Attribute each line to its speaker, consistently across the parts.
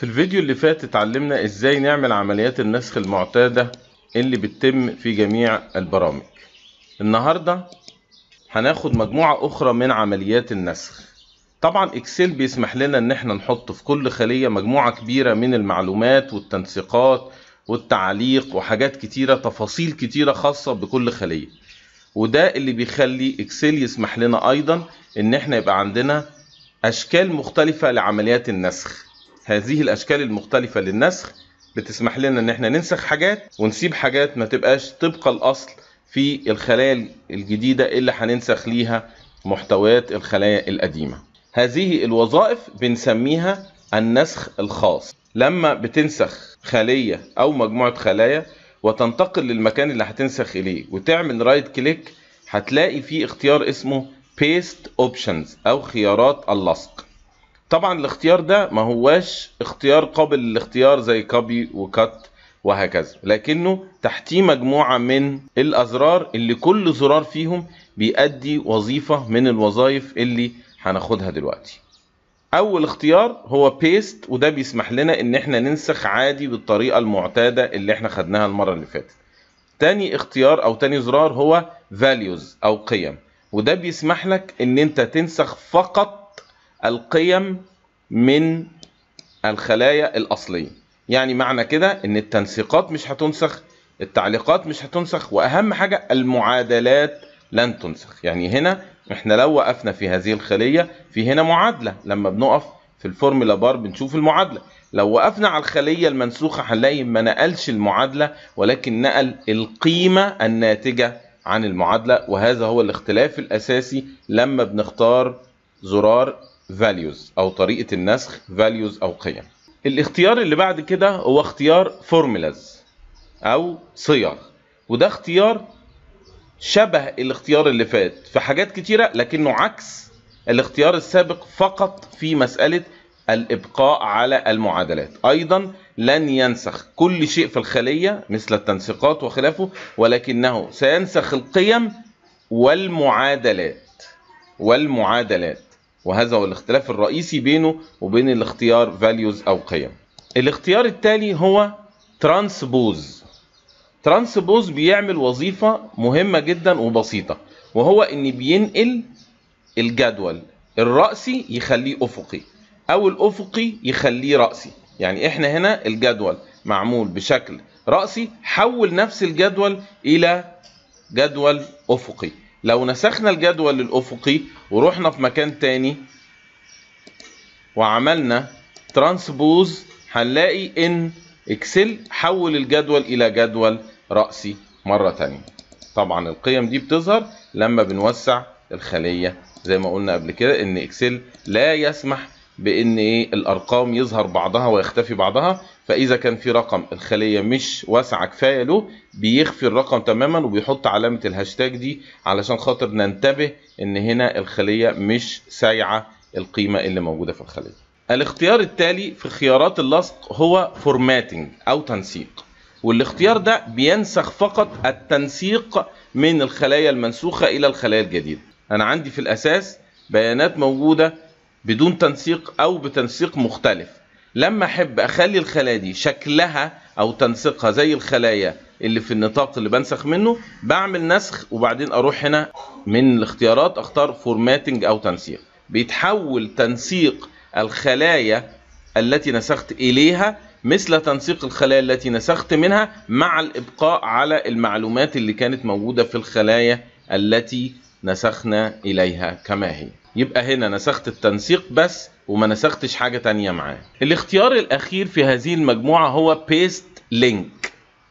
Speaker 1: في الفيديو اللي فات اتعلمنا ازاي نعمل عمليات النسخ المعتادة اللي بتتم في جميع البرامج النهاردة هناخد مجموعة اخرى من عمليات النسخ طبعا اكسل بيسمح لنا ان احنا نحط في كل خلية مجموعة كبيرة من المعلومات والتنسيقات والتعليق وحاجات كتيرة تفاصيل كتيرة خاصة بكل خلية وده اللي بيخلي اكسل يسمح لنا ايضا ان احنا يبقى عندنا اشكال مختلفة لعمليات النسخ هذه الاشكال المختلفة للنسخ بتسمح لنا ان احنا ننسخ حاجات ونسيب حاجات ما تبقاش طبق الاصل في الخلايا الجديدة اللي هننسخ ليها محتويات الخلايا القديمة هذه الوظائف بنسميها النسخ الخاص لما بتنسخ خلية او مجموعة خلايا وتنتقل للمكان اللي هتنسخ اليه وتعمل رايت كليك هتلاقي في اختيار اسمه paste options او خيارات اللصق طبعا الاختيار ده ما هواش اختيار قابل للاختيار زي كوبي وكات وهكذا لكنه تحتيه مجموعة من الازرار اللي كل زرار فيهم بيأدي وظيفة من الوظائف اللي هناخدها دلوقتي اول اختيار هو بيست وده بيسمح لنا ان احنا ننسخ عادي بالطريقة المعتادة اللي احنا خدناها المرة اللي فاتت تاني اختيار او تاني زرار هو values او قيم وده بيسمح لك ان انت تنسخ فقط القيم من الخلايا الاصلية يعني معنى كده ان التنسيقات مش هتنسخ التعليقات مش هتنسخ واهم حاجة المعادلات لن تنسخ يعني هنا احنا لو وقفنا في هذه الخلية في هنا معادلة لما بنقف في الفورمولا بار بنشوف المعادلة لو وقفنا على الخلية المنسوخة هنلاقي ما نقلش المعادلة ولكن نقل القيمة الناتجة عن المعادلة وهذا هو الاختلاف الأساسي لما بنختار زرار values أو طريقة النسخ values أو قيم الاختيار اللي بعد كده هو اختيار formulas أو صيغ وده اختيار شبه الاختيار اللي فات في حاجات كتيرة لكنه عكس الاختيار السابق فقط في مسألة الإبقاء على المعادلات أيضا لن ينسخ كل شيء في الخلية مثل التنسيقات وخلافه ولكنه سينسخ القيم والمعادلات والمعادلات وهذا هو الاختلاف الرئيسي بينه وبين الاختيار values أو قيم الاختيار التالي هو ترانسبوز ترانسبوز بيعمل وظيفة مهمة جدا وبسيطة وهو ان بينقل الجدول الرأسي يخليه أفقي أو الأفقي يخليه رأسي يعني احنا هنا الجدول معمول بشكل رأسي حول نفس الجدول إلى جدول أفقي لو نسخنا الجدول الأفقي ورحنا في مكان تاني وعملنا ترانسبوز هنلاقي ان اكسل حول الجدول الى جدول رأسي مرة تانية طبعا القيم دي بتظهر لما بنوسع الخلية زي ما قلنا قبل كده ان اكسل لا يسمح بان ايه الارقام يظهر بعضها ويختفي بعضها فاذا كان في رقم الخلية مش واسعة كفاية له بيخفي الرقم تماما وبيحط علامة الهاشتاج دي علشان خاطر ننتبه ان هنا الخلية مش سايعة القيمة اللي موجودة في الخلية الاختيار التالي في خيارات اللصق هو فورماتنج او تنسيق والاختيار ده بينسخ فقط التنسيق من الخلايا المنسوخة الى الخلايا الجديدة انا عندي في الاساس بيانات موجودة بدون تنسيق او بتنسيق مختلف لما احب اخلي الخلايا دي شكلها او تنسيقها زي الخلايا اللي في النطاق اللي بنسخ منه بعمل نسخ وبعدين اروح هنا من الاختيارات اختار فورماتنج او تنسيق بيتحول تنسيق الخلايا التي نسخت اليها مثل تنسيق الخلايا التي نسخت منها مع الابقاء على المعلومات اللي كانت موجودة في الخلايا التي نسخنا اليها كما هي يبقى هنا نسخت التنسيق بس وما نسختش حاجة تانية معاه الاختيار الاخير في هذه المجموعة هو paste link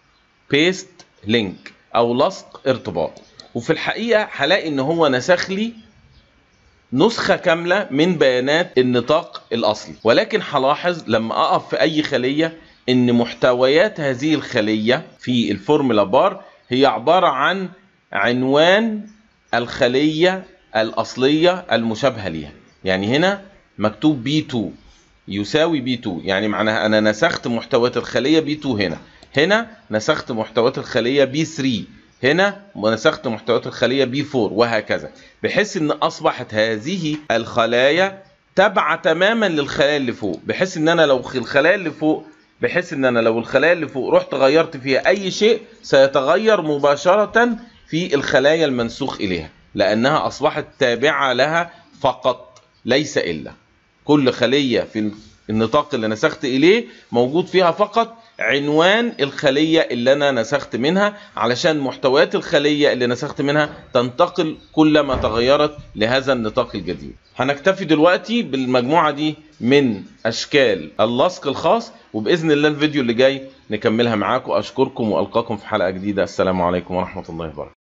Speaker 1: paste link او لصق ارتباط وفي الحقيقة هلاقي ان هو نسخ لي نسخة كاملة من بيانات النطاق الأصلي ولكن هلاحظ لما أقف في أي خلية إن محتويات هذه الخلية في الفورمولا بار هي عبارة عن عنوان الخلية الأصلية المشابهة ليها يعني هنا مكتوب B2 يساوي B2 يعني معناها أنا نسخت محتويات الخلية B2 هنا هنا نسخت محتويات الخلية B3 هنا نسخت محتويات الخلية B4 وهكذا بحيث ان اصبحت هذه الخلايا تابعه تماما للخلايا اللي فوق بحيث ان انا لو الخلايا اللي فوق بحيث ان انا لو الخلايا اللي فوق رحت غيرت فيها اي شيء سيتغير مباشره في الخلايا المنسوخ اليها لانها اصبحت تابعه لها فقط ليس الا كل خليه في النطاق اللي نسخت اليه موجود فيها فقط عنوان الخلية اللي أنا نسخت منها علشان محتويات الخلية اللي نسخت منها تنتقل كلما تغيرت لهذا النطاق الجديد هنكتفي دلوقتي بالمجموعة دي من أشكال اللصق الخاص وبإذن الله الفيديو اللي جاي نكملها معاكم أشكركم وألقاكم في حلقة جديدة السلام عليكم ورحمة الله وبركاته